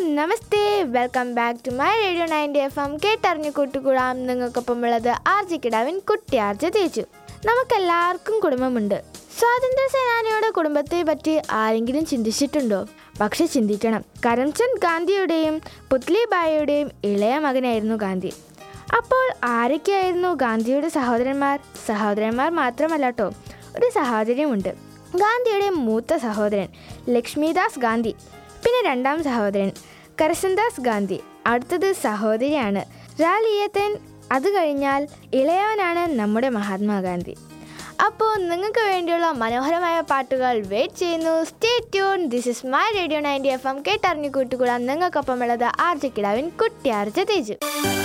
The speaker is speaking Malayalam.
namaste welcome back to my radio ninety F M കേട്ടറിഞ്ഞു കൂട്ടുകൂടാം നിങ്ങൾക്കൊപ്പം ഉള്ളത് ആർജി കിടാവിൻ കുട്ടി ആർജ തേച്ചു നമുക്കെല്ലാവർക്കും കുടുംബമുണ്ട് സ്വാതന്ത്ര്യ സേനാനിയുടെ കുടുംബത്തെ പറ്റി ആരെങ്കിലും ചിന്തിച്ചിട്ടുണ്ടോ പക്ഷെ ചിന്തിക്കണം കരംചന്ദ് ഗാന്ധിയുടെയും പുത്ലിബായിയുടെയും ഇളയ മകനായിരുന്നു ഗാന്ധി അപ്പോൾ ആരൊക്കെയായിരുന്നു ഗാന്ധിയുടെ സഹോദരന്മാർ സഹോദരന്മാർ മാത്രമല്ല കേട്ടോ ഒരു സഹോദരിയുമുണ്ട് ഗാന്ധിയുടെ മൂത്ത സഹോദരൻ ലക്ഷ്മിദാസ് ഗാന്ധി പിന്നെ രണ്ടാം സഹോദരൻ കരസൻദാസ് ഗാന്ധി അടുത്തത് സഹോദരിയാണ് റാലിയത്തൻ അത് കഴിഞ്ഞാൽ ഇളയവനാണ് നമ്മുടെ മഹാത്മാഗാന്ധി അപ്പോൾ നിങ്ങൾക്ക് വേണ്ടിയുള്ള മനോഹരമായ പാട്ടുകൾ വെയിറ്റ് ചെയ്യുന്നു stay tune this is my radio ninety F M കേട്ടറിഞ്ഞു കൂട്ടുകൂടാൻ നിങ്ങൾക്കൊപ്പം ഉള്ളത് ആർജ കിടാവിൻ കുട്ടി ആർജ തേജു